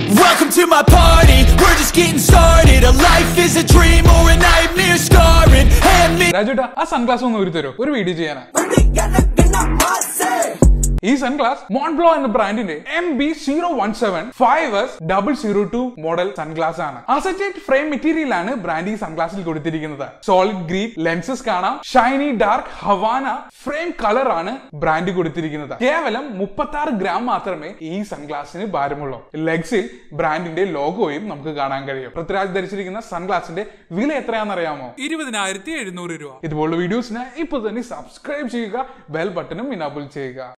Welcome to my party, we're just getting started. A life is a dream or a nightmare scarring. Hand me രാജുട്ടാ ആ sunglass ഒന്ന് ഊരി തരോ ഒരു video ചെയ്യാനാ ഈ സൺഗ്ലാസ് മോൺബ്ലോ എന്ന ബ്രാൻഡിന്റെ M B zero one seven five S double zero two model sunglass ആണ് അസറ്റേറ്റ് ഫ്രെയിം മെറ്റീരിയൽ ആണ് ബ്രാൻഡ് ഈ സൺഗ്ലാസിൽ കൊടുത്തിരിക്കുന്നത് സോളിഡ് ഗ്രീൻ ലെൻസസ് കാണാം shiny dark Havana frame colour ആണ് ബ്രാൻഡ് കൊടുത്തിരിക്കുന്നത് കേവലം മുപ്പത്തി ആറ് ഗ്രാം മാത്രമേ ഈ സൺഗ്ലാസിന് ഭാരമുള്ളൂ ലെഗ്സിൽ ബ്രാൻഡിന്റെ ലോഗോയും നമുക്ക് കാണാൻ കഴിയും പൃഥ്വിരാജ് ധരിച്ചിരിക്കുന്ന സൺഗ്ലാസിന്റെ വില എത്രയാണെന്ന് അറിയാമോ ഇരുപതിനായിരത്തി എഴുന്നൂറ് രൂപ ഇതുപോലുള്ള വീഡിയോസിന് ഇപ്പോൾ തന്നെ സബ്സ്ക്രൈബ് ചെയ്യുക ബെൽ ബട്ടണും ഇനാബിൾ ചെയ്യുക